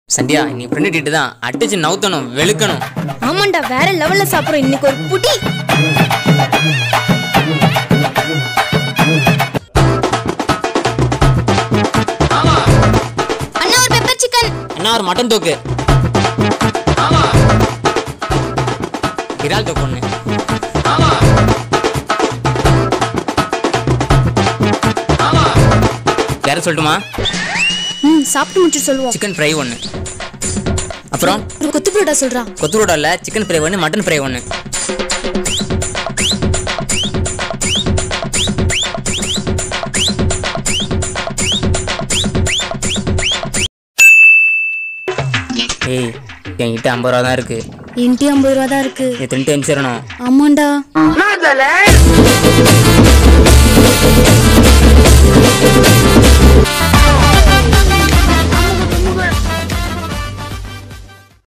சந்தியா நீ ஃப்ரெண்டு டீட்டு தான் அடிச்சு நவுத்தணும் வெளுக்கணும் ஆமாண்டா வேற லெவல்ல சாப்பிடுறோம் இன்னைக்கு ஒரு புடி அண்ணா ஒரு பெப்பர் சிக்கன் என்ன ஒரு மட்டன் தூக்கு இறால் தூக்கு ஒன்று யாரும் சொல்லட்டுமா ம் சாப்பிட்டு முடிச்சு சொல்லுவோம் சிக்கன் ஃப்ரை ஒன்று அப்புறம் ஒரு கொத்து புரோட்டா சொல்றா கொத்துரோட இல்லை சிக்கன் ஃப்ரை ஒன்று மட்டன் ஃப்ரை ஒன்று ஏய் என்கிட்ட ஐம்பது ரூபா தான் இருக்கு என்டி ஐம்பது ரூபா தான் இருக்கு இது ரெண்டு டைம் சேரணும் ஆமாண்டா